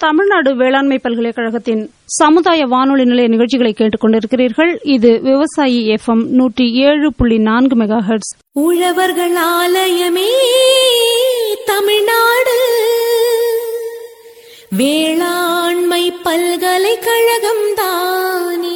தமிழ்நாடு வேளாண்மை பல்கலைக்கழகத்தின் சமுதாய வானொலி நிலைய நிகழ்ச்சிகளை கேட்டுக் கொண்டிருக்கிறீர்கள் இது விவசாயி எஃப்எம் நூற்றி ஏழு புள்ளி நான்கு மெகா ஹெர்ட்ஸ் உழவர்கள் ஆலயமே தமிழ்நாடு வேளாண்மை பல்கலைக்கழகம் தானே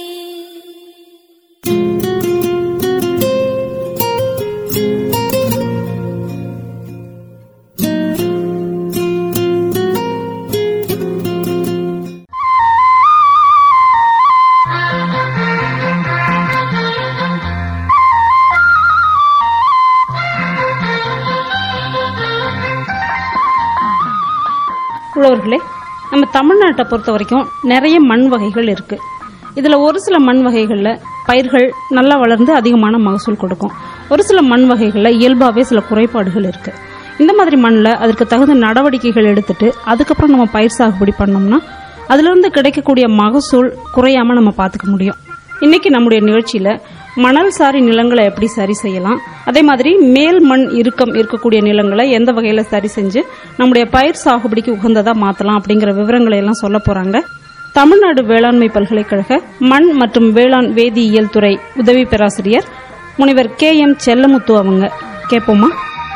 உழவர்களே நம்ம தமிழ்நாட்டை பொறுத்த வரைக்கும் நிறைய மண் வகைகள் இருக்கு இதுல ஒரு சில மண் வகைகள்ல பயிர்கள் நல்லா வளர்ந்து அதிகமான மகசூல் கொடுக்கும் ஒரு சில மண் வகைகள்ல இயல்பாவே சில குறைபாடுகள் இருக்கு இந்த மாதிரி மண்ணில் அதற்கு தகுந்த நடவடிக்கைகள் எடுத்துட்டு அதுக்கப்புறம் நம்ம பயிர் சாகுபடி பண்ணோம்னா அதுல இருந்து கிடைக்கக்கூடிய மகசூல் குறையாம நம்ம பார்த்துக்க முடியும் இன்னைக்கு நம்முடைய நிகழ்ச்சியில மணல் சாரி நிலங்களை எப்படி சரி செய்யலாம் அதே மாதிரி மேல் மண் இறுக்கம் இருக்கக்கூடிய நிலங்களை எந்த வகையில சரி செஞ்சு நம்முடைய பயிர் சாகுபடிக்கு உகந்ததா மாத்தலாம் அப்படிங்கிற விவரங்களை எல்லாம் சொல்ல போறாங்க தமிழ்நாடு வேளாண்மை பல்கலைக்கழக மண் மற்றும் வேளாண் வேதியியல் துறை உதவி பேராசிரியர் முனைவர் கே எம் செல்லமுத்து அவங்க கேட்போமா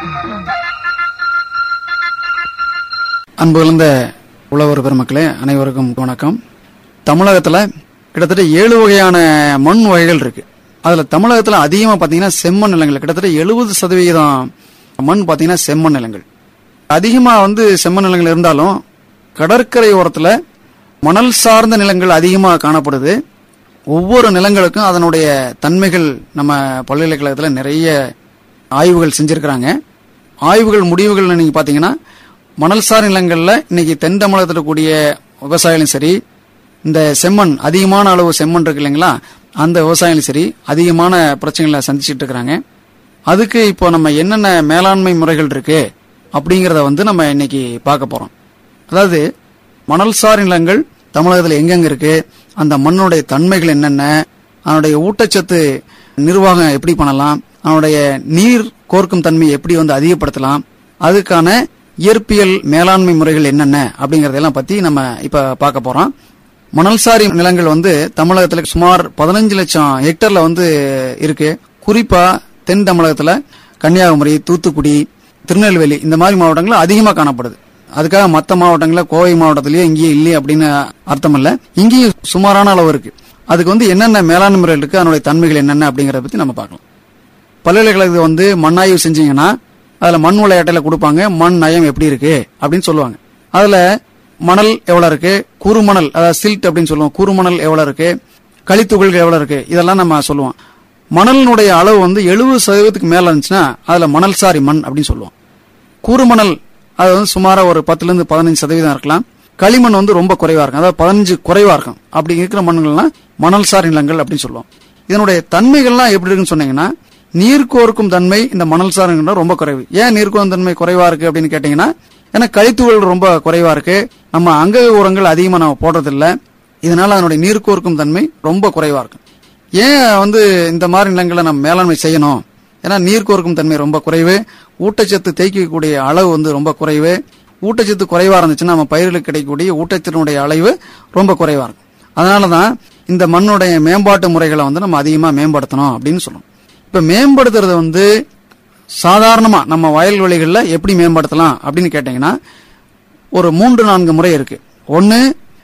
அன்பு கலந்த உழவர் பெருமக்களே அனைவருக்கும் வணக்கம் தமிழகத்துல கிட்டத்தட்ட ஏழு வகையான மண் வகைகள் இருக்கு அதுல தமிழகத்துல அதிகமா பாத்தீங்கன்னா செம்மண் நிலங்கள் கிட்டத்தட்ட எழுபது சதவிகிதம் மண் பாத்தீங்கன்னா செம்மண் நிலங்கள் அதிகமா வந்து செம்மண் நிலங்கள் இருந்தாலும் கடற்கரை ஓரத்துல மணல் சார்ந்த நிலங்கள் அதிகமாக காணப்படுது ஒவ்வொரு நிலங்களுக்கும் அதனுடைய தன்மைகள் நம்ம பல்கலைக்கழகத்தில் நிறைய ஆய்வுகள் செஞ்சிருக்கிறாங்க ஆய்வுகள் முடிவுகள் நீங்க பாத்தீங்கன்னா மணல்சார் நிலங்கள்ல இன்னைக்கு தென் தமிழகத்தில் இருக்கக்கூடிய விவசாயிகளும் சரி இந்த செம்மண் அதிகமான அளவு செம்மண் இருக்கு இல்லைங்களா அந்த விவசாயிகளும் சரி அதிகமான பிரச்சனைகளை சந்திச்சுட்டு இருக்கிறாங்க அதுக்கு இப்போ நம்ம என்னென்ன மேலாண்மை முறைகள் இருக்கு அப்படிங்கறத வந்து நம்ம இன்னைக்கு பார்க்க போறோம் அதாவது மணல்சார் நிலங்கள் தமிழகத்தில் எங்கெங்க இருக்கு அந்த மண்ணுடைய தன்மைகள் என்னென்ன அதனுடைய ஊட்டச்சத்து நிர்வாகம் எப்படி பண்ணலாம் அதனுடைய நீர் கோர்க்கும் தன்மையை எப்படி வந்து அதிகப்படுத்தலாம் அதுக்கான இயற்பியல் மேலாண்மை முறைகள் என்னென்ன அப்படிங்கறதெல்லாம் பத்தி நம்ம இப்ப பார்க்க போறோம் மணல்சாரி நிலங்கள் வந்து தமிழகத்துல சுமார் பதினஞ்சு லட்சம் ஹெக்டர்ல வந்து இருக்கு குறிப்பா தென் தமிழகத்துல கன்னியாகுமரி தூத்துக்குடி திருநெல்வேலி இந்த மாதிரி மாவட்டங்கள் அதிகமா காணப்படுது அதுக்காக மற்ற மாவட்டங்கள்ல கோவை மாவட்டத்திலயே இங்கேயே இல்லையே அப்படின்னு அர்த்தம் இல்ல இங்கேயும் சுமாரான அளவு இருக்கு அதுக்கு வந்து என்னென்ன மேலாண்மை முறைகள் இருக்கு அதனுடைய தன்மைகள் என்னென்ன அப்படிங்கறத பத்தி நம்ம பார்க்கலாம் பல்கலைக்கழகத்துக்கு வந்து மண்ணாய்வு செஞ்சீங்கன்னா அதுல மண் விளையாட்டுல கொடுப்பாங்க மண் நயம் எப்படி இருக்கு அப்படின்னு சொல்லுவாங்க அதுல மணல் எவ்வளவு இருக்கு குறுமணல் அதாவது சில்ட் அப்படின்னு சொல்லுவோம் குறுமணல் எவ்வளவு இருக்கு களித்துகள்கள் எவ்வளவு இருக்கு இதெல்லாம் நம்ம சொல்லுவோம் மணலினுடைய அளவு வந்து எழுபது சதவீதத்துக்கு மேல இருந்துச்சுன்னா அதுல மணல் சாரி மண் அப்படின்னு சொல்லுவோம் குறுமணல் அது வந்து சுமாரா ஒரு பத்துல இருந்து பதினஞ்சு சதவீதம் இருக்கலாம் களிமண் வந்து ரொம்ப குறைவா இருக்கும் அதாவது பதினஞ்சு குறைவா இருக்கும் அப்படி இருக்கிற மண்ணுகள்லாம் மணல் சார் நிலங்கள் அப்படின்னு சொல்லுவோம் இதனுடைய தன்மைகள்லாம் எப்படி இருக்குன்னு சொன்னீங்கன்னா நீர் கோர்க்கும் தன்மை இந்த மணல் சார் நிலங்கள்ல ரொம்ப குறைவு ஏன் நீர் கோர்க்கும் தன்மை குறைவா இருக்கு அப்படின்னு கேட்டீங்கன்னா ஏன்னா கழித்துகள் ரொம்ப குறைவா இருக்கு நம்ம அங்க உரங்கள் அதிகமா நம்ம போடுறது இல்ல இதனால அதனுடைய நீர் கோர்க்கும் தன்மை ரொம்ப குறைவா இருக்கு ஏன் வந்து இந்த மாதிரி நிலங்களை நம்ம மேலாண்மை செய்யணும் ஏன்னா நீர் கோர்க்கும் தன்மை ரொம்ப குறைவு ஊட்டச்சத்து தேய்க்கக்கூடிய அளவு வந்து ரொம்ப குறைவு ஊட்டச்சத்து குறைவா இருந்துச்சுன்னா நம்ம பயிர்களுக்கு கிடைக்கக்கூடிய ஊட்டச்சத்தினுடைய அளவு ரொம்ப குறைவா இருக்கும் அதனாலதான் இந்த மண்ணுடைய மேம்பாட்டு முறைகளை வந்து நம்ம அதிகமா மேம்படுத்தணும் அப்படின்னு சொல்லணும் இப்ப மேம்படுத்துறது வந்து சாதாரணமா நம்ம வயல்வெளிகளில் எப்படி மேம்படுத்தலாம் அப்படின்னு கேட்டீங்கன்னா ஒரு மூன்று நான்கு முறை இருக்கு ஒன்னு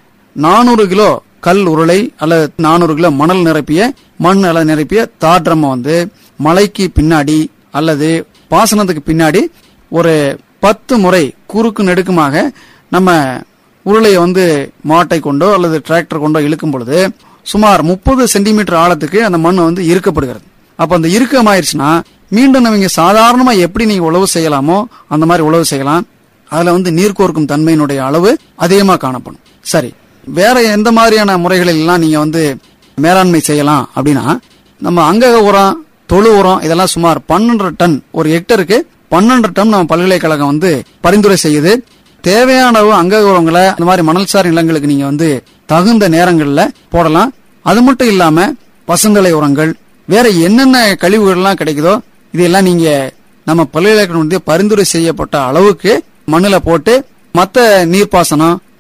நானூறு கிலோ கல் உருளை அல்லது நானூறு கிலோ மணல் நிரப்பிய மண் அல்லது நிரப்பிய தாட்ரம வந்து மலைக்கு பின்னாடி அல்லது பாசனத்துக்கு பின்னாடி ஒரு பத்து முறை குறுக்கு நெடுக்குமாக நம்ம உருளையை வந்து மாட்டை கொண்டோ அல்லது டிராக்டர் கொண்டோ இழுக்கும் பொழுது சுமார் முப்பது சென்டிமீட்டர் ஆழத்துக்கு அந்த மண் வந்து இருக்கப்படுகிறது அப்ப அந்த இறுக்கம் ஆயிடுச்சுன்னா மீண்டும் நம்ம சாதாரணமா எப்படி நீங்க உழவு செய்யலாமோ அந்த மாதிரி உழவு செய்யலாம் அதுல வந்து நீர் கோர்க்கும் தன்மையினுடைய அளவு அதிகமா காணப்படும் சரி வேற எந்த மாதிரியான முறைகளில் எல்லாம் நீங்க வந்து மேலாண்மை செய்யலாம் அப்படின்னா நம்ம அங்கக உரம் தொழு உரம் இதெல்லாம் சுமார் பன்னெண்டு டன் ஒரு ஹெக்டருக்கு பன்னெண்டு டன் நம்ம பல்கலைக்கழகம் வந்து பரிந்துரை செய்யுது தேவையான அளவு அங்கக உரங்களை அந்த மாதிரி மணல்சார் நிலங்களுக்கு நீங்க வந்து தகுந்த நேரங்கள்ல போடலாம் அது மட்டும் இல்லாம பசுந்தலை உரங்கள் வேற என்னென்ன கழிவுகள் எல்லாம் கிடைக்குதோ இதெல்லாம் நீங்க நம்ம பல்கலைக்கழகம் வந்து பரிந்துரை செய்யப்பட்ட அளவுக்கு மண்ணுல போட்டு மத்த நீர்ப்பாசனம்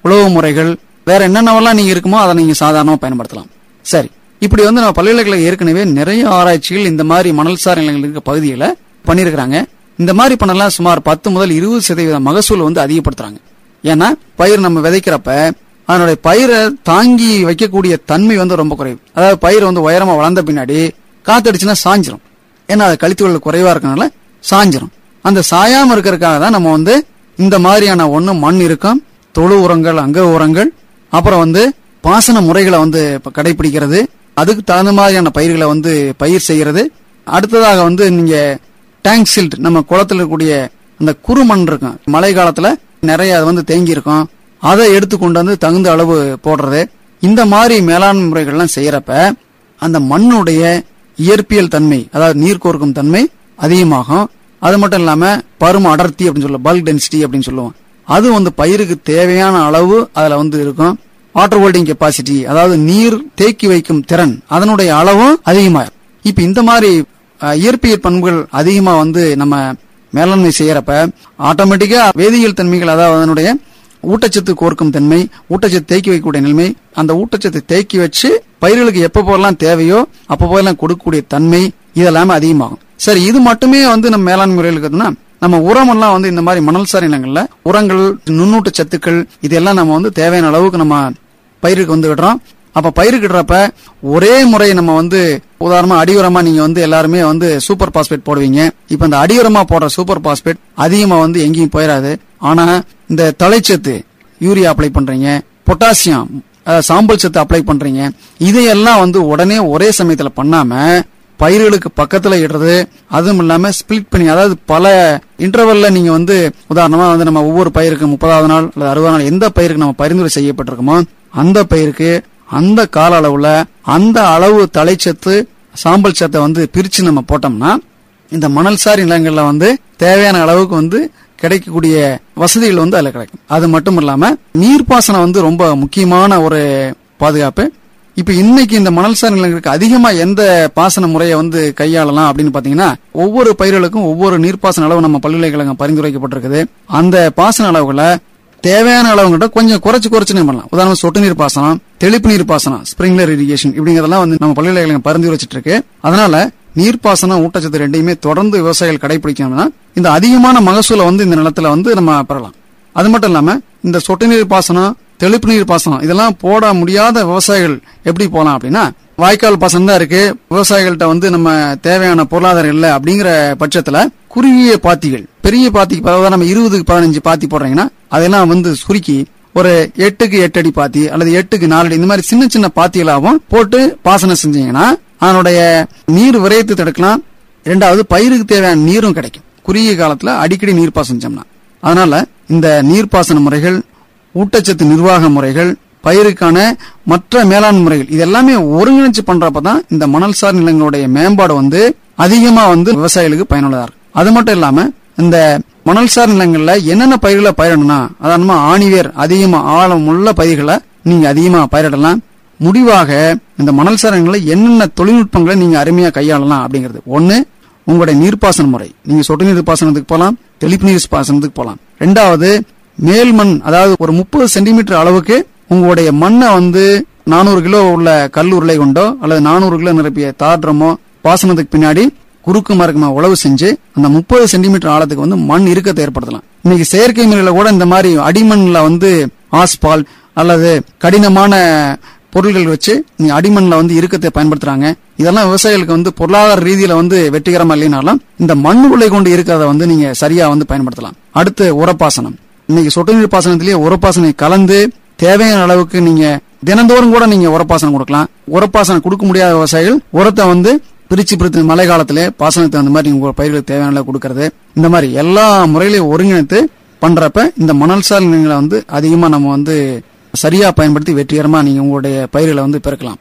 உழவு முறைகள் வேற என்னென்னவெல்லாம் நீங்க இருக்குமோ அதை நீங்க சாதாரணமா பயன்படுத்தலாம் சரி இப்படி வந்து நம்ம பல்கலைக்கழகம் ஏற்கனவே நிறைய ஆராய்ச்சிகள் இந்த மாதிரி மணல்சார் நிலங்கள் இருக்க பகுதிகளை பண்ணியிருக்கிறாங்க இந்த மாதிரி பண்ணலாம் சுமார் பத்து முதல் இருபது சதவீத மகசூல் வந்து அதிகப்படுத்துறாங்க ஏன்னா பயிர் நம்ம விதைக்கிறப்ப அதனுடைய பயிரை தாங்கி வைக்கக்கூடிய தன்மை வந்து ரொம்ப குறைவு அதாவது பயிர் வந்து உயரமா வளர்ந்த பின்னாடி காத்தடிச்சுன்னா சாஞ்சிரும் ஏன்னா அது கழித்துகள் குறைவா இருக்கனால சாஞ்சிரும் அந்த சாயாம இருக்கிறதுக்காக தான் நம்ம வந்து இந்த மாதிரியான ஒண்ணு மண் இருக்கும் தொழு உரங்கள் அங்க உரங்கள் அப்புறம் வந்து பாசன முறைகளை வந்து இப்ப கடைபிடிக்கிறது அதுக்கு தகுந்த மாதிரியான பயிர்களை வந்து பயிர் செய்யறது அடுத்ததாக வந்து நீங்க டேங்க் சில்ட் நம்ம குளத்துல இருக்கக்கூடிய அந்த குறுமண் இருக்கும் மழை காலத்துல நிறைய அது வந்து தேங்கி இருக்கும் அதை எடுத்து கொண்டு வந்து தகுந்த அளவு போடுறது இந்த மாதிரி மேலாண்மை முறைகள்லாம் செய்யறப்ப அந்த மண்ணுடைய இயற்பியல் தன்மை அதாவது நீர் கோர்க்கும் தன்மை அதிகமாகும் அது மட்டும் இல்லாம பரும அடர்த்தி அப்படின்னு சொல்லுவோம் பல்க் டென்சிட்டி அப்படின்னு சொல்லுவோம் அது வந்து பயிருக்கு தேவையான அளவு அதுல வந்து இருக்கும் வாட்டர் ஹோல்டிங் கெப்பாசிட்டி அதாவது நீர் தேக்கி வைக்கும் திறன் அதனுடைய அளவும் அதிகமாகும் இப்ப இந்த மாதிரி அஹ், இயற்பியல் பண்புகள் அதிகமா வந்து நம்ம மேலாண்மை செய்யறப்ப ஆட்டோமேட்டிக்கா வேதியியல் தன்மைகள் அதாவது அதனுடைய ஊட்டச்சத்து கோர்க்கும் தன்மை ஊட்டச்சத்து தேக்கி வைக்கக்கூடிய நிலைமை அந்த ஊட்டச்சத்தை தேக்கி வச்சு பயிர்களுக்கு எப்ப போதெல்லாம் தேவையோ அப்ப போதெல்லாம் கொடுக்கக்கூடிய தன்மை இதெல்லாமே அதிகமாகும் சரி இது மட்டுமே வந்து நம்ம மேலாண்மை முறையில் இருக்குதுன்னா நம்ம உரமெல்லாம் வந்து இந்த மாதிரி மணல் சார் நிலங்கள்ல உரங்கள் நுண்ணூட்ட சத்துக்கள் இதெல்லாம் நம்ம வந்து தேவையான அளவுக்கு நம்ம பயிருக்கு வந்து விடுறோம் அப்ப பயிரிடுறப்ப ஒரே முறை நம்ம வந்து உதாரணமா அடியுரமா நீங்க வந்து எல்லாருமே வந்து சூப்பர் பாஸ்பேட் போடுவீங்க இப்ப இந்த அடியுரமா போடுற சூப்பர் பாஸ்பேட் அதிகமா வந்து எங்கேயும் போயிடாது ஆனா இந்த தலைச்சத்து யூரியா அப்ளை பண்றீங்க பொட்டாசியம் அஹ், சாம்பல் சத்து அப்ளை பண்றீங்க இதையெல்லாம் வந்து உடனே ஒரே சமயத்துல பண்ணாம பயிர்களுக்கு பக்கத்துல இடுறது அதுவும் இல்லாம ஸ்பிளிட் பண்ணி அதாவது பல இன்டர்வல்ல நீங்க வந்து உதாரணமா வந்து நம்ம ஒவ்வொரு பயிருக்கு முப்பதாவது நாள் அல்லது அறுபது நாள் எந்த பயிருக்கு நம்ம பரிந்துரை செய்யப்பட்டிருக்கோமோ அந்த பயிருக்கு அந்த கால அளவுல அந்த அளவு தலைச்சத்து சாம்பல் சத்தை வந்து பிரிச்சு நம்ம போட்டோம்னா இந்த மணல்சார் நிலங்கள்ல வந்து தேவையான அளவுக்கு வந்து கிடைக்கக்கூடிய வசதிகள் வந்து அதுல கிடைக்கும் அது மட்டும் இல்லாம நீர்ப்பாசனம் வந்து ரொம்ப முக்கியமான ஒரு பாதுகாப்பு இப்ப இன்னைக்கு இந்த மணல்சார் நிலங்களுக்கு அதிகமா எந்த பாசன முறையை வந்து கையாளலாம் அப்படின்னு பாத்தீங்கன்னா ஒவ்வொரு பயிர்களுக்கும் ஒவ்வொரு நீர்ப்பாசன அளவு நம்ம பல்கலைக்கழகம் பரிந்துரைக்கப்பட்டிருக்குது அந்த பாசன அளவுகளை தேவையான அளவுங்கிட்ட கொஞ்சம் குறைச்சு குறைச்சு நம்ம பண்ணலாம் உதாரணம் சொட்டு நீர் பாசனம் தெளிப்பு நீர் பாசனம் ஸ்பிரிங்லர் இரிகேஷன் இப்படிங்கறதெல்லாம் வந்து நம்ம பல்கலைக்கழகம் பரிந்துரைச்சிட்டு இருக்கு அதனால நீர்ப்பாசனம் ஊட்டச்சத்து ரெண்டையுமே தொடர்ந்து விவசாயிகள் கடைபிடிக்கணும்னா இந்த அதிகமான மகசூலை வந்து இந்த நிலத்துல வந்து நம்ம பெறலாம் அது மட்டும் இல்லாம இந்த சொட்டு நீர் பாசனம் தெளிப்பு நீர் பாசனம் இதெல்லாம் போட முடியாத விவசாயிகள் எப்படி போலாம் அப்படின்னா வாய்க்கால் பாசனம் தான் இருக்கு விவசாயிகள்ட்ட வந்து நம்ம தேவையான பொருளாதாரம் இல்லை அப்படிங்கிற பட்சத்துல குறுகிய பாத்திகள் பெரிய பாத்திக்கு அதாவது நம்ம இருபதுக்கு பதினஞ்சு பாத்தி போடுறீங்கன்னா அதெல்லாம் வந்து சுருக்கி ஒரு எட்டுக்கு எட்டு அடி பாத்தி அல்லது எட்டுக்கு நாலு அடி இந்த மாதிரி சின்ன சின்ன பாத்திகளாகவும் போட்டு பாசனம் செஞ்சீங்கன்னா அதனுடைய நீர் விரயத்தை தடுக்கலாம் இரண்டாவது பயிருக்கு தேவையான நீரும் கிடைக்கும் குறுகிய காலத்துல அடிக்கடி நீர்ப்பாசனம் செஞ்சோம்னா அதனால இந்த நீர்ப்பாசன முறைகள் ஊட்டச்சத்து நிர்வாக முறைகள் பயிருக்கான மற்ற மேலாண் முறைகள் இது எல்லாமே ஒருங்கிணைச்சு பண்றப்பதான் இந்த மணல்சார் நிலங்களுடைய மேம்பாடு வந்து அதிகமா வந்து விவசாயிகளுக்கு பயனுள்ளதா இருக்கும் அது மட்டும் இல்லாம இந்த மணல்சார் நிலங்கள்ல என்னென்ன பயிர்களை பயிரிடணும்னா அதானமா ஆணிவேர் அதிகமா ஆழம் உள்ள பயிர்களை நீங்க அதிகமா பயிரிடலாம் முடிவாக இந்த மணல்சார் நிலங்களில் என்னென்ன தொழில்நுட்பங்களை நீங்க அருமையா கையாளலாம் அப்படிங்கிறது ஒண்ணு உங்களுடைய நீர்ப்பாசன முறை நீங்க சொட்டு நீர் பாசனத்துக்கு போலாம் தெளிப்பு நீர் பாசனத்துக்கு போலாம் ரெண்டாவது மேல் மண் அதாவது ஒரு முப்பது சென்டிமீட்டர் அளவுக்கு உங்களுடைய மண்ணை வந்து நானூறு கிலோ உள்ள கல் உருளை கொண்டோ அல்லது நானூறு கிலோ நிரப்பிய தாட்ரமோ பாசனத்துக்கு பின்னாடி குறுக்கு மரக்கமா உழவு செஞ்சு அந்த முப்பது சென்டிமீட்டர் ஆழத்துக்கு வந்து மண் இறுக்கத்தை ஏற்படுத்தலாம் இன்னைக்கு செயற்கை முறையில கூட இந்த மாதிரி அடிமண்ல வந்து ஆஸ்பால் அல்லது கடினமான பொருள்கள் வச்சு நீங்க அடிமண்ல வந்து இறுக்கத்தை பயன்படுத்துறாங்க இதெல்லாம் விவசாயிகளுக்கு வந்து பொருளாதார ரீதியில வந்து வெற்றிகரமா இல்லைனாலும் இந்த மண் உலை கொண்டு இருக்கிறத வந்து நீங்க சரியா வந்து பயன்படுத்தலாம் அடுத்து உரப்பாசனம் இன்னைக்கு சொட்டு நீர் பாசனத்திலேயே உரப்பாசனம் கலந்து தேவையான அளவுக்கு நீங்க தினந்தோறும் கூட நீங்க உரப்பாசனம் கொடுக்கலாம் உரப்பாசனம் கொடுக்க முடியாத விவசாயிகள் உரத்தை வந்து பிரிச்சு பிரித்து மழை காலத்திலே பாசனத்தை அந்த மாதிரி உங்க பயிர்களுக்கு தேவையான அளவு கொடுக்கறது இந்த மாதிரி எல்லா முறைகளையும் ஒருங்கிணைத்து பண்றப்ப இந்த மணல்சார் நிலங்களை வந்து அதிகமா நம்ம வந்து சரியா பயன்படுத்தி வெற்றிகரமா நீங்க உங்களுடைய பயிர்களை வந்து பெருக்கலாம்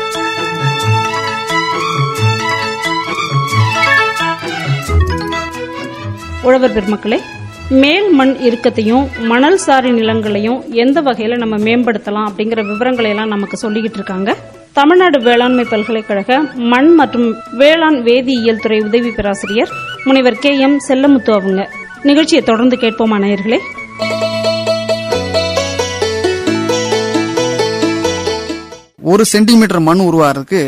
உழவர் பெருமக்களே மேல் மண் இறுக்கத்தையும் மணல் சாரி நிலங்களையும் எந்த வகையில நம்ம மேம்படுத்தலாம் அப்படிங்கிற விவரங்களை எல்லாம் நமக்கு சொல்லிக்கிட்டு இருக்காங்க தமிழ்நாடு வேளாண்மை பல்கலைக்கழக மண் மற்றும் வேளாண் வேதியியல் துறை உதவி பேராசிரியர் முனைவர் கே எம் செல்லமுத்து அவங்க நிகழ்ச்சியை தொடர்ந்து கேட்போமா நேயர்களே ஒரு சென்டிமீட்டர் மண் உருவாகிறதுக்கு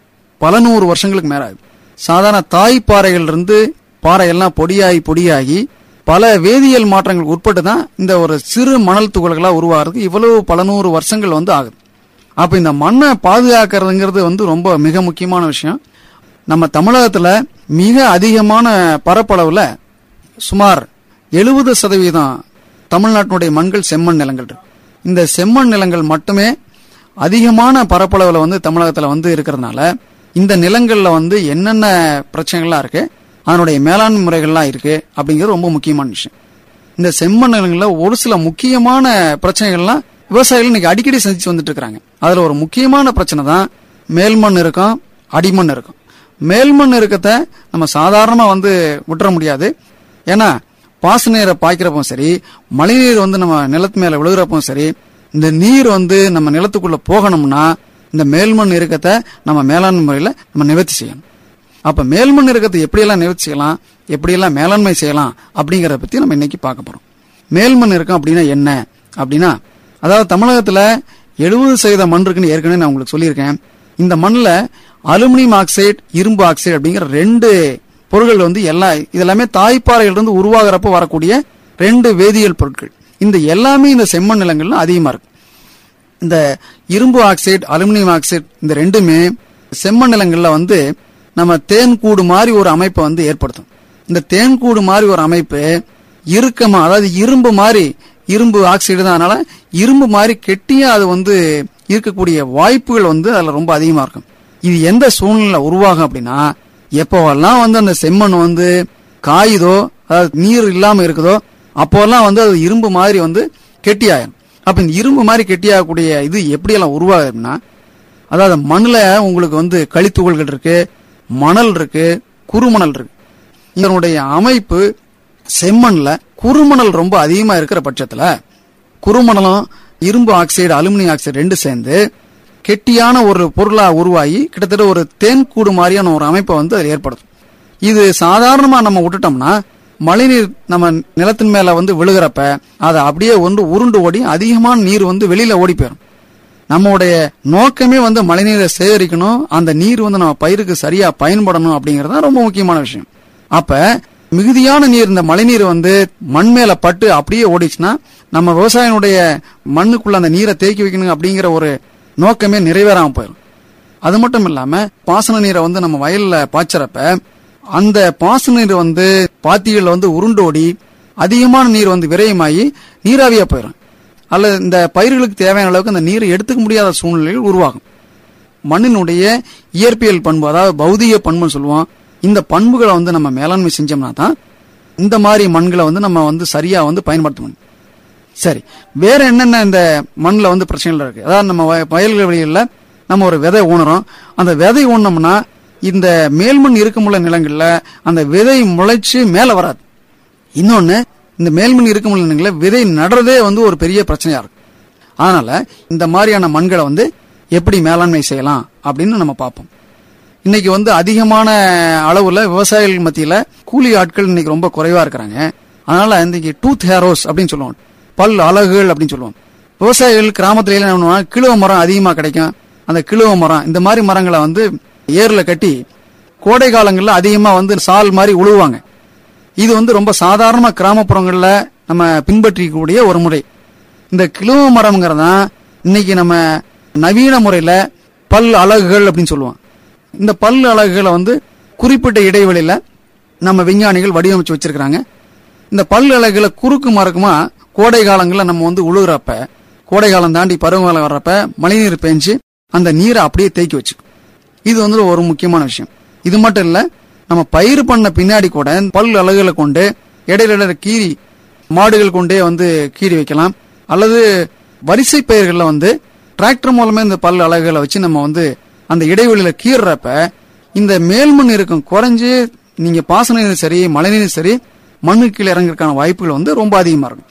பல நூறு வருஷங்களுக்கு மேல ஆகுது சாதாரண தாய் பாறைகள் இருந்து பாறையெல்லாம் பொடியாகி பொடியாகி பல வேதியியல் மாற்றங்களுக்கு உட்பட்டு தான் இந்த ஒரு சிறு மணல் துகள்களா உருவாகிறதுக்கு இவ்வளவு பல நூறு வருஷங்கள் வந்து ஆகுது அப்ப இந்த மண்ணை பாதுகாக்கிறதுங்கிறது வந்து ரொம்ப மிக முக்கியமான விஷயம் நம்ம தமிழகத்துல மிக அதிகமான பரப்பளவுல சுமார் எழுபது சதவீதம் தமிழ்நாட்டினுடைய மண்கள் செம்மண் நிலங்கள் இருக்கு இந்த செம்மண் நிலங்கள் மட்டுமே அதிகமான பரப்பளவுல வந்து தமிழகத்துல வந்து இருக்கிறதுனால இந்த நிலங்கள்ல வந்து என்னென்ன பிரச்சனைகள்லாம் இருக்கு அதனுடைய மேலாண்மை முறைகள்லாம் இருக்கு அப்படிங்கிறது ரொம்ப முக்கியமான விஷயம் இந்த செம்மண் நிலங்கள்ல ஒரு சில முக்கியமான பிரச்சனைகள்லாம் விவசாயிகள் இன்னைக்கு அடிக்கடி சந்திச்சு வந்துட்டு இருக்காங்க அதுல ஒரு முக்கியமான பிரச்சனை தான் மேல்மண் இருக்கும் அடிமண் இருக்கும் மேல்மண் இருக்கத்தை நம்ம சாதாரணமா வந்து விட்டுற முடியாது ஏன்னா பாச நீரை பாய்க்கிறப்போ சரி மழைநீர் வந்து நம்ம நிலத்து மேல விழுகிறப்போ சரி இந்த நீர் வந்து நம்ம நிலத்துக்குள்ள போகணும்னா இந்த மேல்மண் இறுக்கத்தை நம்ம மேலாண்மை முறையில நம்ம நிவர்த்தி செய்யணும் அப்ப மேல்மண் இறுக்கத்தை எப்படியெல்லாம் நிவர்த்தி செய்யலாம் எப்படியெல்லாம் மேலாண்மை செய்யலாம் அப்படிங்கறத பத்தி நம்ம இன்னைக்கு பார்க்க போறோம் மேல்மண் இறுக்கம் அப்படின்னா என்ன அப்படின்னா அதாவது தமிழகத்துல எழுபது சதவீத மண் இருக்குன்னு ஏற்கனவே நான் உங்களுக்கு சொல்லியிருக்கேன் இந்த மண்ணில் அலுமினியம் ஆக்சைடு இரும்பு ஆக்சைடு அப்படிங்கிற ரெண்டு பொருட்கள் வந்து எல்லா இதெல்லாமே தாய்ப்பாறையிலிருந்து இருந்து உருவாகிறப்ப வரக்கூடிய ரெண்டு வேதியியல் பொருட்கள் இந்த எல்லாமே இந்த செம்மண் நிலங்கள்ல அதிகமா இருக்கு இந்த இரும்பு ஆக்சைடு அலுமினியம் ஆக்சைடு இந்த ரெண்டுமே செம்மண் நிலங்கள்ல வந்து நம்ம தேன் கூடு மாதிரி ஒரு அமைப்பை வந்து ஏற்படுத்தும் இந்த தேன் கூடு மாதிரி ஒரு அமைப்பு இறுக்கமா அதாவது இரும்பு மாதிரி இரும்பு ஆக்சைடு தான் அதனால இரும்பு மாதிரி கெட்டியா அது வந்து இருக்கக்கூடிய வாய்ப்புகள் வந்து அதுல ரொம்ப அதிகமா இருக்கும் இது எந்த சூழ்நிலை உருவாகும் அப்படின்னா எப்போவெல்லாம் வந்து அந்த செம்மண் வந்து காயுதோ அதாவது நீர் இல்லாம இருக்குதோ அப்போல்லாம் வந்து அது இரும்பு மாதிரி வந்து கெட்டியாயிரும் அப்ப இந்த இரும்பு மாதிரி கெட்டியாகக்கூடிய இது எப்படியெல்லாம் உருவாகுதுன்னா அதாவது மண்ணுல உங்களுக்கு வந்து களித்துகள்கள் இருக்கு மணல் இருக்கு குறுமணல் இருக்கு இதனுடைய அமைப்பு செம்மண்ல குறுமணல் ரொம்ப அதிகமா இருக்கிற பட்சத்துல குறுமணலும் இரும்பு ஆக்சைடு அலுமினியம் ஆக்சைடு ரெண்டு சேர்ந்து கெட்டியான ஒரு பொருளா உருவாகி கிட்டத்தட்ட ஒரு தேன்கூடு மாதிரியான ஒரு அமைப்பை வந்து அது ஏற்படுத்தும் இது சாதாரணமா நம்ம விட்டுட்டோம்னா மழைநீர் நம்ம நிலத்தின் மேல வந்து விழுகிறப்ப அதை அப்படியே ஒன்று உருண்டு ஓடி அதிகமான நீர் வந்து வெளியில ஓடி போயிடும் நம்மளுடைய நோக்கமே வந்து மழைநீரை சேகரிக்கணும் அந்த நீர் வந்து நம்ம பயிருக்கு சரியா பயன்படணும் அப்படிங்கறது தான் ரொம்ப முக்கியமான விஷயம் அப்ப மிகுதியான நீர் இந்த மழைநீர் வந்து மண் மேல பட்டு அப்படியே ஓடிச்சுன்னா நம்ம விவசாயினுடைய மண்ணுக்குள்ள அந்த நீரை தேக்கி வைக்கணும் அப்படிங்கிற ஒரு நோக்கமே நிறைவேறாம போயிடும் அது மட்டும் இல்லாம பாசன நீரை வந்து நம்ம வயல்ல பாய்ச்சறப்ப அந்த பாசன நீர் வந்து பாத்திகள் வந்து உருண்டோடி அதிகமான நீர் வந்து விரயமாகி நீராவியா போயிடும் அல்லது இந்த பயிர்களுக்கு தேவையான அளவுக்கு அந்த நீரை எடுத்துக்க முடியாத சூழ்நிலைகள் உருவாகும் மண்ணினுடைய இயற்பியல் பண்பு அதாவது பௌதிக பண்புன்னு சொல்லுவோம் இந்த பண்புகளை வந்து நம்ம மேலாண்மை செஞ்சோம்னா தான் இந்த மாதிரி மண்களை வந்து நம்ம வந்து சரியா வந்து பயன்படுத்த முடியும் சரி வேற என்னென்ன இந்த மண்ணில் வந்து பிரச்சனைகள் இருக்கு அதாவது நம்ம வய- வயல்கள் வழிகளில் நம்ம ஒரு விதை ஊனுறோம் அந்த விதை ஊனோம்னா இந்த மேல்மண் இருக்குமுள்ள நிலங்கள்ல அந்த விதை முளைச்சு மேல வராது இன்னொன்னு இந்த மேல்மண் இருக்குமுள்ள நிலங்கள்ல விதை நடுறதே வந்து ஒரு பெரிய பிரச்சனையா இருக்கு அதனால இந்த மாதிரியான மண்களை வந்து எப்படி மேலாண்மை செய்யலாம் அப்படின்னு நம்ம பார்ப்போம் இன்னைக்கு வந்து அதிகமான அளவுல விவசாயிகள் மத்தியில கூலி ஆட்கள் இன்னைக்கு ரொம்ப குறைவா இருக்கிறாங்க அதனால இன்னைக்கு டூத் ஹேரோஸ் அப்படின்னு சொல்லுவோம் பல் அலகுகள் அப்படின்னு சொல்லுவோம் விவசாயிகள் கிராமத்துல எல்லாம் என்ன பண்ணுவாங்க கிழுவ மரம் அதிகமா கிடைக்கும் அந்த கிழுவ மரம் இந்த மாதிரி மரங்களை வந்து ஏர்ல கட்டி கோடை காலங்கள்ல அதிகமா வந்து சால் மாதிரி உழுவாங்க இது வந்து ரொம்ப சாதாரண கிராமப்புறங்கள்ல நம்ம பின்பற்றிக்கூடிய ஒரு முறை இந்த கிழுவ மரம்ங்கிறதான் இன்னைக்கு நம்ம நவீன முறையில பல் அலகுகள் அப்படின்னு சொல்லுவோம் இந்த பல் அலகுகளை வந்து குறிப்பிட்ட இடைவெளியில நம்ம விஞ்ஞானிகள் வடிவமைச்சு வச்சிருக்கிறாங்க இந்த பல் அலகுகளை குறுக்கு மறக்குமா கோடை காலங்களில் நம்ம வந்து உழுகுறப்ப கோடை காலம் தாண்டி பருவகாலம் வர்றப்ப மழைநீர் பெஞ்சு அந்த நீரை அப்படியே தேக்கி வச்சுக்கும் இது வந்து ஒரு முக்கியமான விஷயம் இது மட்டும் இல்ல நம்ம பயிர் பண்ண பின்னாடி கூட பல் அலகுகளை கொண்டு இடையில இடையில கீறி மாடுகள் கொண்டே வந்து கீறி வைக்கலாம் அல்லது வரிசை பயிர்கள்ல வந்து டிராக்டர் மூலமே இந்த பல் அலகுகளை வச்சு நம்ம வந்து அந்த இடைவெளியில கீறுறப்ப இந்த மேல்மண் இருக்கும் குறைஞ்சு நீங்க பாசன நீர் சரி மழைநீர் சரி மண்ணுக்கு கீழே இறங்குறதுக்கான வாய்ப்புகள் வந்து ரொம்ப அதிகமா இருக்கும்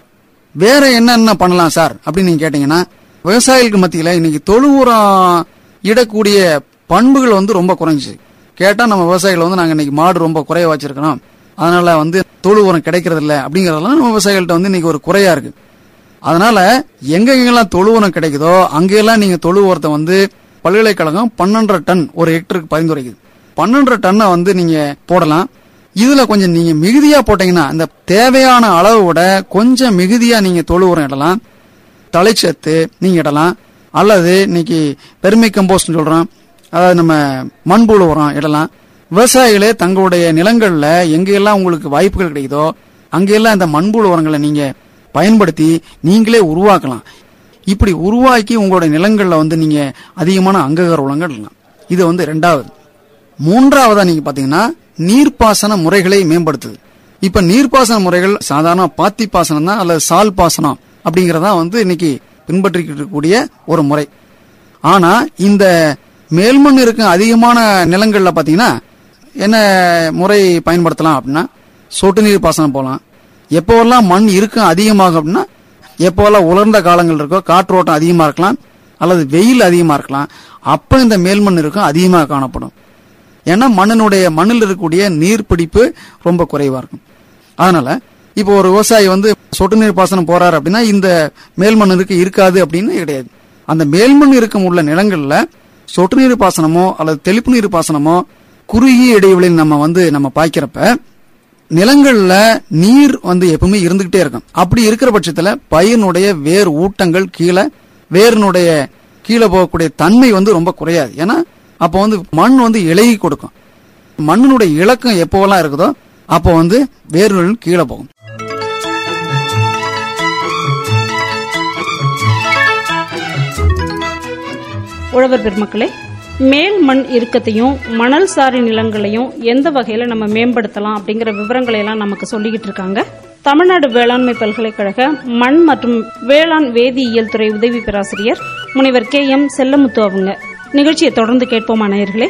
வேற என்னென்ன பண்ணலாம் சார் அப்படின்னு நீங்க கேட்டீங்கன்னா விவசாயிகளுக்கு மத்தியில இன்னைக்கு தொழு உரம் இடக்கூடிய பண்புகள் வந்து ரொம்ப குறைஞ்சிச்சு கேட்டா நம்ம விவசாயிகள் வந்து நாங்க இன்னைக்கு மாடு ரொம்ப குறைய வச்சிருக்கிறோம் அதனால வந்து தொழு உரம் கிடைக்கிறது இல்ல அப்படிங்கறதெல்லாம் நம்ம விவசாயிகள்ட்ட வந்து இன்னைக்கு ஒரு குறையா இருக்கு அதனால எங்க எங்கெல்லாம் தொழு உரம் கிடைக்குதோ அங்கெல்லாம் நீங்க தொழு உரத்தை வந்து பல்கலைக்கழகம் பன்னெண்டரை டன் ஒரு ஹெக்டருக்கு பரிந்துரைக்குது பன்னெண்டரை டன்னை வந்து நீங்க போடலாம் இதுல கொஞ்சம் நீங்க மிகுதியா போட்டீங்கன்னா இந்த தேவையான அளவை விட கொஞ்சம் மிகுதியா நீங்க தொழு உரம் இடலாம் தலைச்சத்து நீங்க இடலாம் அல்லது இன்னைக்கு பெருமை கம்போஸ்ட் சொல்றோம் அதாவது நம்ம மண்புழு உரம் இடலாம் விவசாயிகளே தங்களுடைய நிலங்கள்ல எங்கெல்லாம் உங்களுக்கு வாய்ப்புகள் கிடைக்குதோ அங்கெல்லாம் இந்த மண்புழு உரங்களை நீங்க பயன்படுத்தி நீங்களே உருவாக்கலாம் இப்படி உருவாக்கி உங்களுடைய நிலங்கள்ல வந்து நீங்க அதிகமான அங்ககர உரங்கள் இடலாம் இது வந்து ரெண்டாவது மூன்றாவதா நீங்க பாத்தீங்கன்னா நீர்ப்பாசன முறைகளை மேம்படுத்துது இப்ப நீர்ப்பாசன முறைகள் சாதாரண பாத்தி பாசனம் தான் அல்லது சால் பாசனம் அப்படிங்கறதா வந்து இன்னைக்கு பின்பற்றிக்கிட்டு இருக்கக்கூடிய ஒரு முறை ஆனா இந்த மேல்மண் இருக்கும் அதிகமான நிலங்கள்ல பாத்தீங்கன்னா என்ன முறை பயன்படுத்தலாம் அப்படின்னா சொட்டு நீர் பாசனம் போலாம் எப்போவெல்லாம் மண் இருக்கும் அதிகமாகும் அப்படின்னா எப்போவெல்லாம் உலர்ந்த காலங்கள் இருக்கோ காற்றோட்டம் அதிகமா இருக்கலாம் அல்லது வெயில் அதிகமா இருக்கலாம் அப்ப இந்த மேல்மண் இருக்கும் அதிகமாக காணப்படும் ஏன்னா மண்ணினுடைய மண்ணில் இருக்கக்கூடிய நீர் பிடிப்பு ரொம்ப குறைவா இருக்கும் அதனால இப்போ ஒரு விவசாயி வந்து சொட்டு நீர் பாசனம் போறாரு அப்படின்னா இந்த மேல்மண் இருக்கு இருக்காது அப்படின்னு கிடையாது அந்த மேல்மண் இருக்கும் உள்ள நிலங்கள்ல சொட்டு நீர் பாசனமோ அல்லது தெளிப்பு நீர் பாசனமோ குறுகிய இடைவெளியில் நம்ம வந்து நம்ம பாய்க்கிறப்ப நிலங்கள்ல நீர் வந்து எப்பவுமே இருந்துகிட்டே இருக்கும் அப்படி இருக்கிற பட்சத்துல பயிரினுடைய வேர் ஊட்டங்கள் கீழே வேரினுடைய கீழே போகக்கூடிய தன்மை வந்து ரொம்ப குறையாது ஏன்னா அப்போ வந்து மண் வந்து இலகி கொடுக்கும் மண்ணினுடைய இலக்கம் எப்போவெல்லாம் இருக்குதோ அப்போ வந்து வேர்கள் கீழே போகும் உழவர் பெருமக்களே மேல் மண் இறுக்கத்தையும் மணல் சாரி நிலங்களையும் எந்த வகையில நம்ம மேம்படுத்தலாம் அப்படிங்கிற விவரங்களை எல்லாம் நமக்கு சொல்லிக்கிட்டு இருக்காங்க தமிழ்நாடு வேளாண்மை பல்கலைக்கழக மண் மற்றும் வேளாண் வேதியியல் துறை உதவி பேராசிரியர் முனைவர் கே எம் செல்லமுத்து அவங்க நிகழ்ச்சியை தொடர்ந்து கேட்போமா நேயர்களே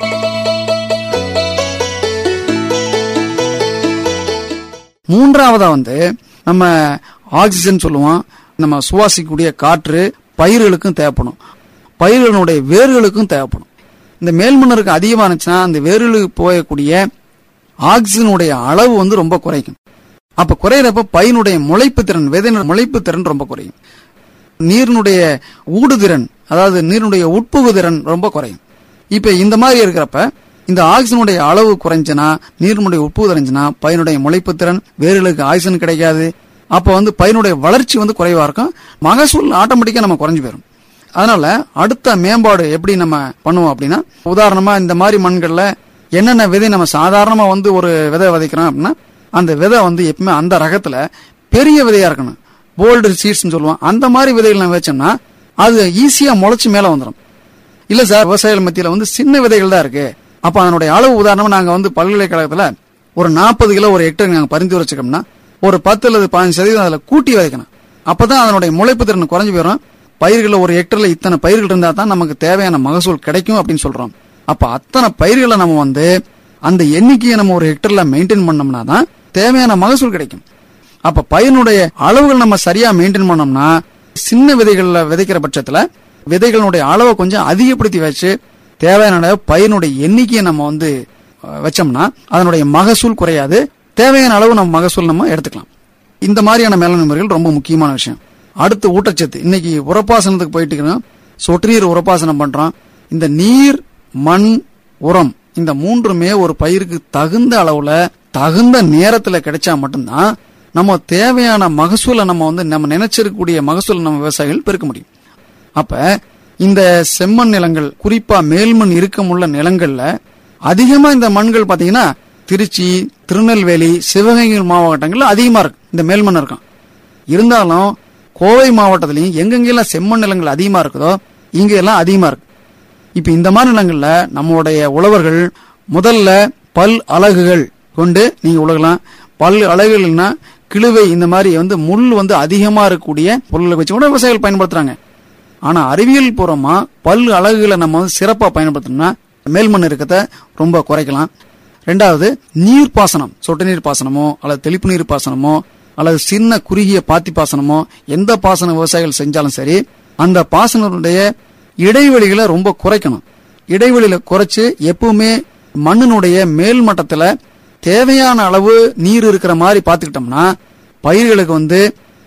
மூன்றாவதா வந்து நம்ம ஆக்சிஜன் சொல்லுவோம் நம்ம சுவாசிக்கக்கூடிய காற்று பயிர்களுக்கும் தேவைப்படும் பயிர்களுடைய வேர்களுக்கும் தேவைப்படும் இந்த மேல்மண்ணருக்கு அதிகமா இருந்துச்சுன்னா அந்த வேர்களுக்கு போகக்கூடிய ஆக்சிஜனுடைய அளவு வந்து ரொம்ப குறைக்கும் அப்ப குறையிறப்ப பயினுடைய முளைப்பு திறன் விதையினுடைய முளைப்பு திறன் ரொம்ப குறையும் நீரினுடைய ஊடுதிறன் அதாவது நீரினுடைய உட்புகு திறன் ரொம்ப குறையும் இப்ப இந்த மாதிரி இருக்கிறப்ப இந்த ஆக்சிஜனுடைய அளவு குறைஞ்சுனா நீரினுடைய உட்புகு குறைஞ்சுனா பயினுடைய முளைப்பு திறன் வேர்களுக்கு ஆக்சிஜன் கிடைக்காது அப்ப வந்து பயினுடைய வளர்ச்சி வந்து குறைவா இருக்கும் மகசூல் ஆட்டோமேட்டிக்கா நம்ம குறைஞ்சு போயிடும் அதனால அடுத்த மேம்பாடு எப்படி நம்ம பண்ணுவோம் அப்படின்னா உதாரணமா இந்த மாதிரி மண்கள்ல என்னென்ன விதை நம்ம சாதாரணமா வந்து ஒரு விதை விதைக்கிறோம் அப்படின்னா அந்த விதை வந்து எப்பவுமே அந்த ரகத்துல பெரிய விதையா இருக்கணும் போல்டு சீட்ஸ் சொல்லுவோம் அந்த மாதிரி விதைகள் நம்ம வச்சோம்னா அது ஈஸியா முளைச்சு மேல வந்துடும் இல்ல சார் விவசாயிகள் மத்தியில வந்து சின்ன விதைகள் தான் இருக்கு அப்ப அதனுடைய அளவு உதாரணமா நாங்க வந்து பல்கலைக்கழகத்துல ஒரு நாற்பது கிலோ ஒரு ஹெக்டர் நாங்க பரிந்துரைச்சிக்கோம்னா ஒரு பத்து அல்லது பதினஞ்சு சதவீதம் அதுல கூட்டி விதைக்கணும் அப்பதான் அதனுடைய முளைப்பு திறன் குறைஞ்சு போயிடும் பயிர்களை ஒரு ஹெக்டர்ல இத்தனை பயிர்கள் இருந்தா தான் நமக்கு தேவையான மகசூல் கிடைக்கும் அப்படின்னு சொல்றோம் அப்ப அத்தனை பயிர்களை நம்ம வந்து அந்த எண்ணிக்கையை நம்ம ஒரு ஹெக்டர்ல மெயின்டைன் பண்ணோம்னா தான் தேவையான மகசூல் கிடைக்கும் அப்ப பயிரினுடைய அளவுகள் நம்ம சரியா மெயின்டைன் பண்ணோம்னா சின்ன விதைகள்ல விதைக்கிற பட்சத்துல விதைகளுடைய அளவை கொஞ்சம் அதிகப்படுத்தி வச்சு தேவையான அளவு பயிரினுடைய எண்ணிக்கையை நம்ம வந்து அஹ், வச்சோம்னா அதனுடைய மகசூல் குறையாது தேவையான அளவு நம்ம மகசூல் நம்ம எடுத்துக்கலாம் இந்த மாதிரியான மேலாண்மை முறைகள் ரொம்ப முக்கியமான விஷயம் அடுத்து ஊட்டச்சத்து இன்னைக்கு உரப்பாசனத்துக்கு போயிட்டு இருக்கிறோம் சொட்டு நீர் உரப்பாசனம் பண்றோம் இந்த நீர் மண் உரம் இந்த மூன்றுமே ஒரு பயிருக்கு தகுந்த அளவுல தகுந்த நேரத்துல கிடைச்சா மட்டும்தான் நம்ம தேவையான மகசூலை நம்ம வந்து நம்ம நினைச்சிருக்கக்கூடிய மகசூலை நம்ம விவசாயிகள் பெருக்க முடியும் அப்ப இந்த செம்மண் நிலங்கள் குறிப்பா மேல்மண் இறுக்கமுள்ள நிலங்கள்ல அதிகமா இந்த மண்கள் பாத்தீங்கன்னா திருச்சி திருநெல்வேலி சிவகங்கை மாவட்டங்கள்ல அதிகமா இருக்கு இந்த மேல்மண் இருக்கும் இருந்தாலும் கோவை மாவட்டத்திலையும் எங்கெங்கெல்லாம் செம்மண் நிலங்கள் அதிகமா இருக்குதோ இங்க எல்லாம் அதிகமா இருக்கு இப்ப இந்த மாதிரி நிலங்கள்ல நம்மளுடைய உழவர்கள் முதல்ல பல் அலகுகள் கொண்டு நீங்க உலகலாம் பல் அலகுகள்னா கிழுவை இந்த மாதிரி வந்து முள் வந்து அதிகமா இருக்கக்கூடிய பொருளை வச்சு கூட விவசாயிகள் பயன்படுத்துறாங்க ஆனா அறிவியல் பூர்வமா பல் அலகுகளை நம்ம வந்து சிறப்பா பயன்படுத்தணும்னா மேல்மண் இருக்கத்தை ரொம்ப குறைக்கலாம் ரெண்டாவது நீர் பாசனம் சொட்டு நீர் பாசனமோ அல்லது தெளிப்பு நீர் பாசனமோ அல்லது சின்ன குறுகிய பாத்தி பாசனமோ எந்த பாசன விவசாயிகள் செஞ்சாலும் சரி அந்த பாசனத்துடைய இடைவெளிகளை ரொம்ப குறைக்கணும் இடைவெளியில குறைச்சு எப்பவுமே மண்ணினுடைய மேல் மட்டத்துல தேவையான அளவு நீர் இருக்கிற மாதிரி பார்த்துக்கிட்டோம்னா பயிர்களுக்கு வந்து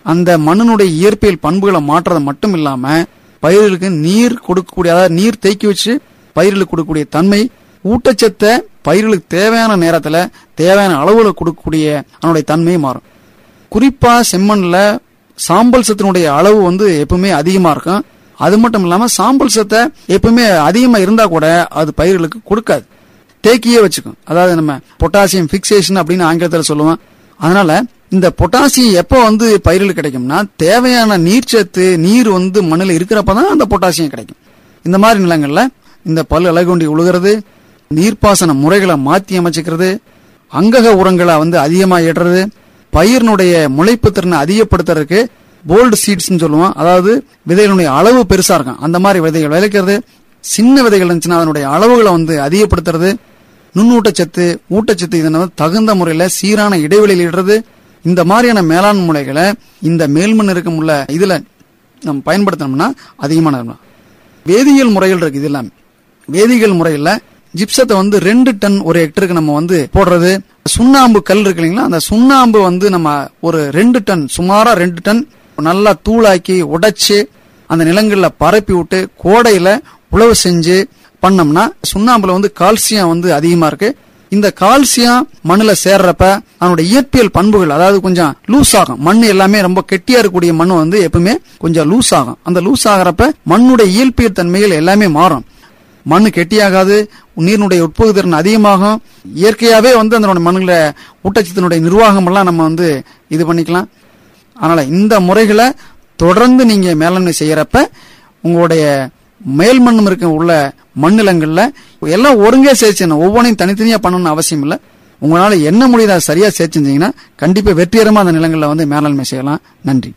அந்த மண்ணினுடைய இயற்பியல் பண்புகளை மாற்றுறது மட்டும் இல்லாம பயிர்களுக்கு நீர் கொடுக்கக்கூடிய அதாவது நீர் தேக்கி வச்சு பயிர்களுக்கு கொடுக்கக்கூடிய தன்மை ஊட்டச்சத்தை பயிர்களுக்கு தேவையான நேரத்துல தேவையான அளவுல கொடுக்கக்கூடிய அதனுடைய தன்மை மாறும் குறிப்பா செம்மண்ல சாம்பல் சத்தினுடைய அளவு வந்து எப்பவுமே அதிகமா இருக்கும் அது மட்டும் இல்லாம சாம்பல் சத்தை எப்பவுமே அதிகமா இருந்தா கூட அது பயிர்களுக்கு கொடுக்காது தேக்கியே வச்சுக்கும் அதாவது நம்ம பொட்டாசியம் பிக்சேஷன் அப்படின்னு ஆங்கிலத்தில் சொல்லுவோம் அதனால இந்த பொட்டாசியம் எப்போ வந்து பயிர்களுக்கு கிடைக்கும்னா தேவையான நீர்ச்சத்து நீர் வந்து மண்ணில் இருக்கிறப்ப தான் அந்த பொட்டாசியம் கிடைக்கும் இந்த மாதிரி நிலங்கள்ல இந்த பல் அலைகொண்டி உழுகிறது நீர்ப்பாசன முறைகளை மாற்றி அமைச்சுக்கிறது அங்கக உரங்களை வந்து அதிகமா இடுறது பயிரினுடைய முளைப்பு திறனை அதிகப்படுத்துறதுக்கு போல்டு சீட்ஸ் சொல்லுவோம் அதாவது விதைகளுடைய அளவு பெருசா இருக்கும் அந்த மாதிரி விதைகள் விளைக்கிறது சின்ன விதைகள் இருந்துச்சுன்னா அதனுடைய அளவுகளை வந்து அதிகப்படுத்துறது நுண்ணூட்டச்சத்து ஊட்டச்சத்து இதனை வந்து தகுந்த முறையில சீரான இடைவெளியில் இடுறது இந்த மாதிரியான மேலாண் முறைகளை இந்த மேல்மண் இருக்கும் உள்ள இதுல நம்ம பயன்படுத்தணும்னா அதிகமான இருக்கும். வேதியியல் முறைகள் இருக்கு இது எல்லாமே வேதியியல் முறையில ஜிப்சத்தை வந்து ரெண்டு டன் ஒரு ஹெக்டருக்கு நம்ம வந்து போடுறது சுண்ணாம்பு கல் இருக்கு இல்லைங்களா அந்த சுண்ணாம்பு வந்து நம்ம ஒரு ரெண்டு டன் சுமாரா ரெண்டு டன் நல்லா தூளாக்கி உடைச்சு அந்த நிலங்கள்ல பரப்பி விட்டு கோடையில உழவு செஞ்சு பண்ணோம்னா சுண்ணாம்புல வந்து கால்சியம் வந்து அதிகமா இருக்கு இந்த கால்சியம் மண்ணுல சேர்றப்ப அதனுடைய இயற்பியல் பண்புகள் அதாவது கொஞ்சம் லூஸ் ஆகும் மண் எல்லாமே ரொம்ப கெட்டியா இருக்கக்கூடிய மண் வந்து எப்பவுமே கொஞ்சம் லூஸ் ஆகும் அந்த லூஸ் ஆகிறப்ப மண்ணுடைய இயற்பியல் தன்மைகள் எல்லாமே மாறும் மண் கெட்டியாகாது நீரினுடைய உட்புகு திறன் அதிகமாகும் இயற்கையாவே வந்து அந்த மண்ணுல ஊட்டச்சத்தினுடைய நிர்வாகம் எல்லாம் நம்ம வந்து இது பண்ணிக்கலாம் அதனால இந்த முறைகளை தொடர்ந்து நீங்க மேலாண்மை செய்யறப்ப உங்களுடைய மேல் மண்ணும் இருக்க உள்ள மண்ணிலங்கள்ல எல்லாம் ஒருங்கே சேர்ச்சணும் ஒவ்வொன்றையும் தனித்தனியா பண்ணணும்னு அவசியம் இல்லை உங்களால என்ன முடியுதோ அதை சரியா சேர்ச்சிருந்தீங்கன்னா கண்டிப்பா வெற்றிகரமா அந்த நிலங்கள்ல வந்து மேலாண்மை செய்யலாம் நன்றி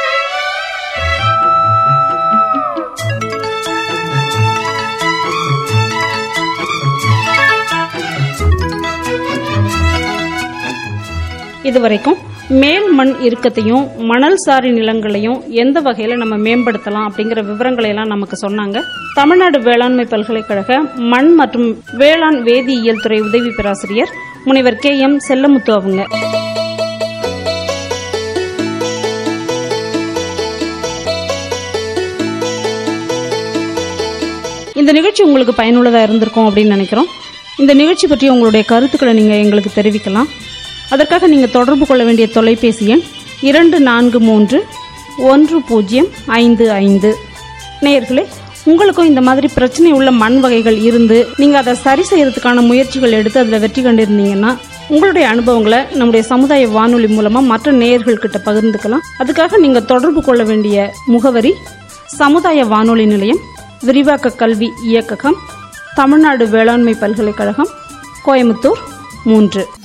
இதுவரைக்கும் மேல் மண் இறுக்கத்தையும் மணல் சாரி நிலங்களையும் எந்த வகையில நம்ம மேம்படுத்தலாம் அப்படிங்கிற விவரங்களை எல்லாம் நமக்கு சொன்னாங்க தமிழ்நாடு வேளாண்மை பல்கலைக்கழக மண் மற்றும் வேளாண் வேதியியல் துறை உதவி பேராசிரியர் முனைவர் கே எம் செல்லமுத்து அவங்க இந்த நிகழ்ச்சி உங்களுக்கு பயனுள்ளதா இருந்திருக்கும் அப்படின்னு நினைக்கிறோம் இந்த நிகழ்ச்சி பற்றி உங்களுடைய கருத்துக்களை நீங்க எங்களுக்கு தெரிவிக்கலாம் அதற்காக நீங்க தொடர்பு கொள்ள வேண்டிய தொலைபேசி எண் இரண்டு நான்கு மூன்று ஒன்று பூஜ்ஜியம் ஐந்து ஐந்து நேயர்களே உங்களுக்கும் இந்த மாதிரி பிரச்சனை உள்ள மண் வகைகள் இருந்து நீங்க அதை சரி செய்யறதுக்கான முயற்சிகள் எடுத்து அதுல வெற்றி கண்டிருந்தீங்கன்னா உங்களுடைய அனுபவங்களை நம்முடைய சமுதாய வானொலி மூலமா மற்ற நேயர்கள் கிட்ட பகிர்ந்துக்கலாம் அதுக்காக நீங்க தொடர்பு கொள்ள வேண்டிய முகவரி சமுதாய வானொலி நிலையம் விரிவாக்க கல்வி இயக்ககம் தமிழ்நாடு வேளாண்மை பல்கலைக்கழகம் கோயம்புத்தூர் மூன்று